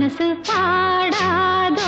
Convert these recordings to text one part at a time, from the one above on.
மனசு பாடாதோ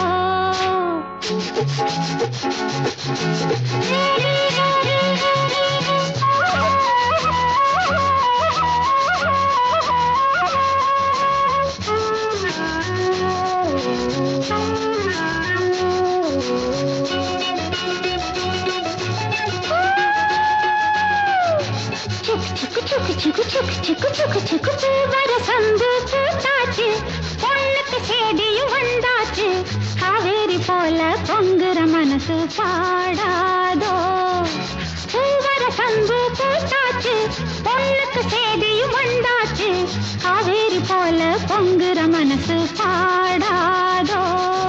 சுக்கு சுக்கு சுக்கு சுக்கு சுக்கு சுக்கு சுக்கு பூவர சந்து பூத்தாச்சு பொண்ணுக்கு சேதியும் வந்தாச்சு காவேரி போல பொங்குற மனசு பாடாதோ பூவர சந்து பூத்தாச்சு பொண்ணுக்கு சேதியும் வந்தாச்சு காவேரி போல பொங்குற மனசு பாடாதோ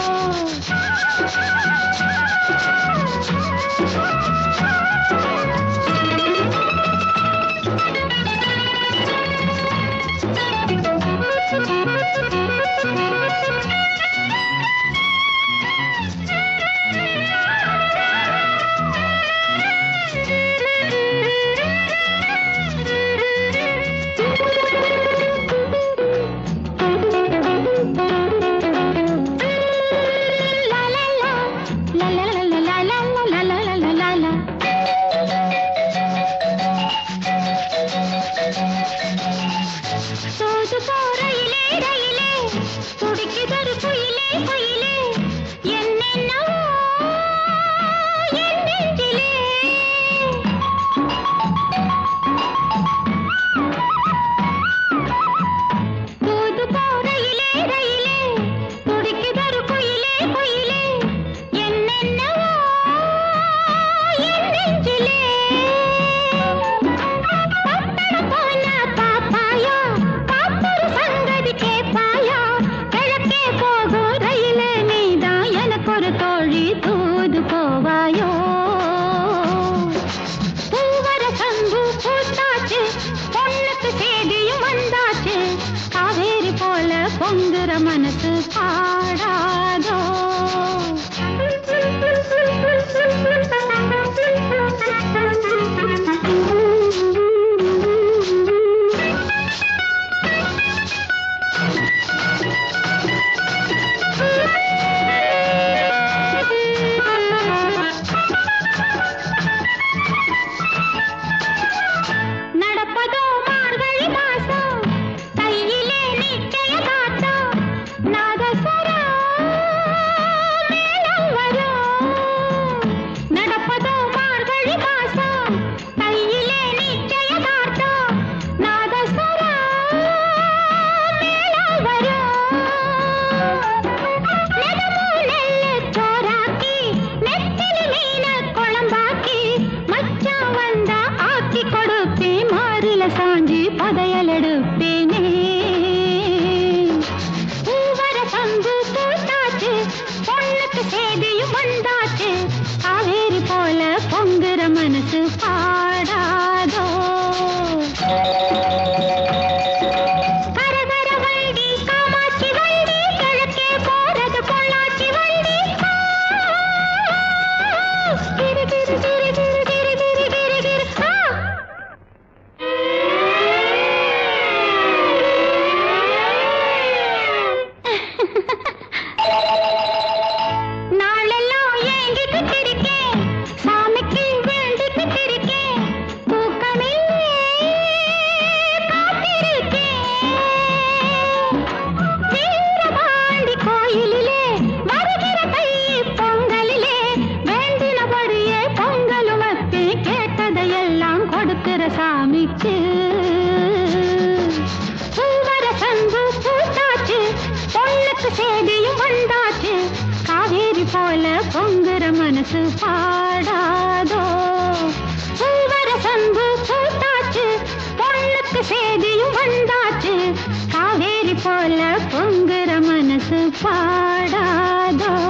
La la la, la la la la la la la la la la la la. சோது போறையிலே ரயிலே துடிக்குதொரு குயிலே குயிலே என்னென்னவோ என் நெஞ்சிலே தூது போறையிலே ரயிலே துடிக்குதொரு குயிலே குயிலே என்னென்னவோ என் நெஞ்சிலே பட்டணம் போன பாப்பாயா பாப்பொரு சங்கதி கேப்பாயா கிழக்கே போகும் ரயிலே நீதான் எனக்கு ஒரு தோழி தூது போவாயோ பூவர சம்பு பூத்தாச்சு பொண்ணுக்கு சேதியும் வந்தாச்சு காவேரி போல பொங்குற மனசு பாடாதோ நடப்பதோ மார்கழி மாசம் கையிலே நிச்சயதார்த்தம் நாதஸ்வரம் மேளம் வரும் நடப்பதோ மார்கழி மாசம் கையிலே நிச்சயதார்த்தம் நாதஸ்வரம் மேளம் வரும் நெடுமோ நெல்லு சோறாக்கி நெத்திலி மீன குழம்பாக்கி மச்சான் வந்தா ஆக்கி கொடுப்பேன் மாறில சாஞ்சி பதையல் எடுப்பேனே பூவர சந்து பூத்தாச்சு பொண்ணுக்கு சேதியும் வந்தாச்சு காவேரி போல பொங்குற மனசு பாடாதோ கரகர வண்டி காமாட்சி வண்டி கிழக்கே போறது பொள்ளாச்சி வண்டி கிரு கிரு கிரு கிரு கிரு கிரு கிரு கிரு ஆ! நாளெல்லாம் ஏங்கிக்கிட்டு இருக்கேன் சாமிக்கு வேண்டிக்கிட்டு இருக்கேன் தூக்கமில்லை காத்திருக்கேன் வீரபாண்டி கோயிலிலே வருகிற தை பொங்கலிலே வேண்டினபடியே பொங்கலும் வைப்பேன் கேட்டதையெல்லாம் கொடுக்கிற சாமிக்கு பூவர சங்கு பூத்தாச்சு பொண்ணுக்கு சேதியும் வந்தாச்சு காவேரி போல பொங்குற மனசு பாடாதோ பூவர சங்கு பூத்தாச்சு பொண்ணுக்கு சேதியும் வந்தாச்சு காவேரி போல பொங்குற மனசு பாடாதோ